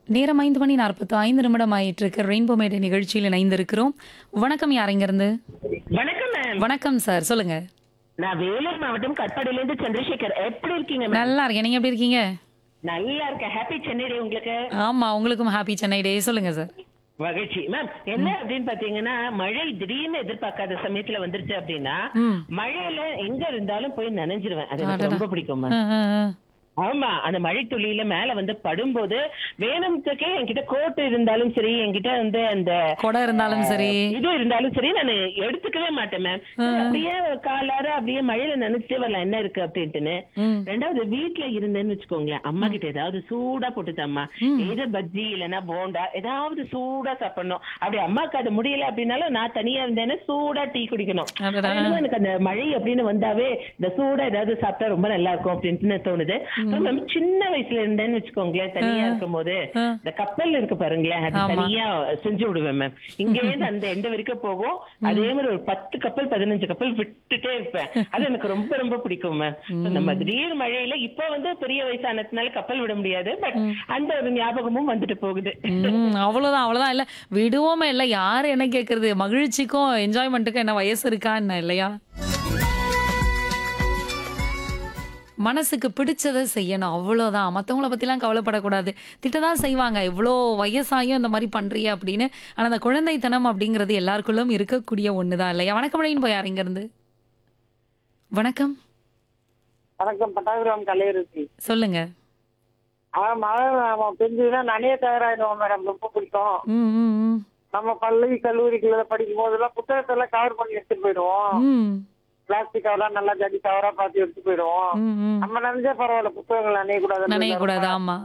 நேரம் ஐந்து மணி நாற்பத்து ஐந்து நிமிடம் ஆயிட்டு இருக்கு ரெயின்போ மேடை நிகழ்ச்சியில் இணைந்திருக்கிறோம் வணக்கம் யார் இருந்து வணக்கம் மேம் வணக்கம் சார் சொல்லுங்க நான் வேலூர் மாவட்டம் கட்பாடியில இருந்து சந்திரசேகர் எப்படி இருக்கீங்க மேம் நல்லா இருக்கேன் நீங்க எப்படி இருக்கீங்க நல்லா இருக்கேன் ஹாப்பி சென்னை டே உங்களுக்கு ஆமா உங்களுக்கும் ஹாப்பி சென்னை டே சொல்லுங்க சார் மகிழ்ச்சி மேம் என்ன அப்படின்னு பாத்தீங்கன்னா மழை திடீர்னு எதிர்பார்க்காத சமயத்துல வந்துருச்சு அப்படின்னா ம். மழையில எங்க இருந்தாலும் போய் நனைஞ்சிருவேன் அது எனக்கு ரொம்ப பிடிக்கும் மேம் ஆ, ஆ, ஆ. ஆமா அந்த மழை துளியில மேல வந்து படும்போது வேணும்துக்கே என்கிட்ட கோட் இருந்தாலும் சரி என்கிட்ட வந்து அந்த கொடை இருந்தாலும் சரி இது இருந்தாலும் சரி நான் எடுத்துக்கவே மாட்டேன் மேம் அப்படியே காலார அப்படியே மழையில நினைச்சிட்டே வரலாம் என்ன இருக்கு அப்படின்ட்டுன்னு ம். ரெண்டாவது வீட்ல இருந்தேன்னு வச்சுக்கோங்களேன் அம்மா கிட்ட ஏதாவது சூடா போட்டுதாம்மா ஏதோ பஜ்ஜி இல்லைன்னா போண்டா ஏதாவது சூடா சாப்பிடணும் அப்படி அம்மாக்கு அது முடியல அப்படின்னாலும் நான் தனியா இருந்தேன்னா சூடா டீ குடிக்கணும் அடடா. அதனால எனக்கு அந்த மழை அப்படின்னு வந்தாவே இந்த சூடா ஏதாவது சாப்பிட்டா ரொம்ப நல்லா இருக்கும் அப்படின்னு தோணுது அப்புறம் நம்ம சின்ன வயசுல இருந்தேன்னு வச்சுக்கோங்களேன் தனியா இருக்கும் போது ஆ. இந்த கப்பல் இருக்கு பாருங்களேன் அது ஆமா. தனியா செஞ்சு விடுவேன் மேம் இங்க இருந்து அந்த எண்டு வரைக்கும் போகும் அதே மாதிரி ஒரு பத்து கப்பல் பதினஞ்சு கப்பல் விட்டுட்டே இருப்பேன் அது எனக்கு ரொம்ப ரொம்ப பிடிக்கும் மேம் நம்ம திடீர் மழையில இப்ப வந்து பெரிய வயசானதுனால கப்பல் விட முடியாது பட் அந்த ஒரு ஞாபகமும் வந்துட்டு போகுது ம், அவ்வளவுதான் அவ்வளவுதான் இல்ல விடுவோமே இல்ல யாரு என்ன கேக்குறது மகிழ்ச்சிக்கும் என்ஜாய்மெண்ட்டுக்கும் என்ன வயசு இருக்கா என்ன இல்லையா மனசுக்கு பிடிச்சதை செய்யணும் அவ்வளோதான் மற்றவங்கள பற்றிலாம் கவலைப்படக்கூடாது திட்டதான் செய்வாங்க இவ்வளோ வயசாயும் இந்த மாதிரி பண்றியே அப்படின்னு ஆனால் அந்த குழந்தைத்தனம் அப்படிங்கிறது எல்லாருக்குள்ளும் இருக்கக்கூடிய ஒன்று தான் இல்லையா வணக்கம் அப்படின்னு போய் யார் இங்கேருந்து வணக்கம் வணக்கம் பட்டாபிராம் கலையரசி சொல்லுங்க அவன் மழை அவன் பெஞ்சதுன்னா நனைய தயாராயிடுவான் மேடம் ரொம்ப பிடிக்கும் ம் ம் ம் நம்ம பள்ளி கல்லூரிக்குள்ள படிக்கும் போதெல்லாம் புத்தகத்தை எல்லாம் கவர் பண்ணி எடுத்துட்டு போயிடுவோம் ம் பிளாஸ்டிக் கவர்லாம் நல்லா ஜடி கவரா பார்த்து எடுத்து போயிடுவோம் ம் ம் நம்ம நினைச்சா பரவாயில்ல புத்தகங்கள் நனைய கூடாது நினைக்கக்கூடாது ஆமா